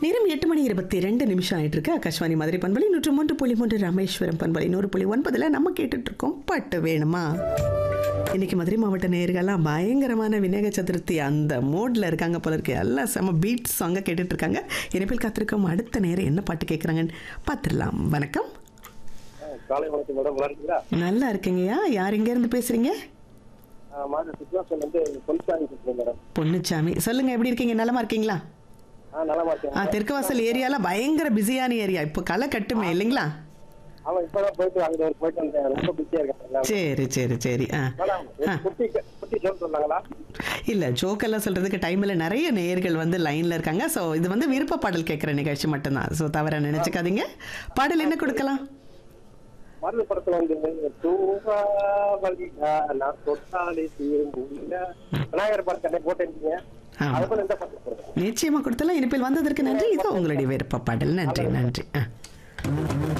நேரம் எட்டு மணி இருபத்தி ரெண்டு நிமிஷம் ஆயிட்டு இருக்கு ஆகாஷ்வாணி மதுரை பண்பலை நூற்று மூன்று புள்ளி மூன்று ராமேஸ்வரம் பண்பலை நூறு புள்ளி ஒன்பதுல நம்ம கேட்டுட்டு இருக்கோம் பாட்டு வேணுமா இன்னைக்கு மதுரை மாவட்ட நேயர்கள்லாம் பயங்கரமான விநாயக சதுர்த்தி அந்த மூட்ல இருக்காங்க போல இருக்கு எல்லாம் செம பீட் சாங்க கேட்டுட்டு இருக்காங்க இனிப்பில் காத்திருக்கோம் அடுத்த நேரம் என்ன பாட்டு கேட்குறாங்கன்னு பார்த்துடலாம் வணக்கம் காலை வணக்கம் மேடம் நல்லா இருக்கீங்களா நல்லா இருக்கீங்கய்யா யார் இங்க இருந்து பேசுறீங்க ஆ, மாதிரி சுற்றுலாசல் வந்து பொலிசாமி பேசுறேன் மேடம் பொன்னுச்சாமி சொல்லுங்க எப்படி இருக்கீங்க நலமா இருக்கீங்களா ஆ நலமா இருக்கேன் ஆ தெற்குவாசல் ஏரியால பயங்கர பிஸியான ஏரியா இப்போ களை கட்டுமே இல்லைங்களா அவன் இப்பதான் போயிட்டு அங்க ஒரு போயிட்டு வந்தேன் ரொம்ப பிஸியா இருக்கேன் சரி சரி சரி ஆ மேடம் ஒரு குட்டி குட்டி சொல்ல சொன்னாங்களா இல்லை ஜோக்கெல்லாம் சொல்கிறதுக்கு டைமில் நிறைய நேயர்கள் வந்து லைனில் இருக்காங்க ஸோ இது வந்து விருப்ப பாடல் கேட்குற நிகழ்ச்சி மட்டும்தான் ஸோ தவற நினச்சிக்காதீங்க பாடல் என்ன கொடுக்கலாம் மருந்து படத்துல வந்து தூங்காவலி நான் தொட்டாலே தீரும்புள்ள விநாயகர் படத்தை போட்டிருக்கீங்க ஆமா. அது போல எந்த படத்தை போடுறேன் நிச்சயமாக கொடுத்தலாம் இனிப்பில் வந்ததற்கு நன்றி இது உங்களுடைய விருப்ப பாடல் நன்றி நன்றி ஆ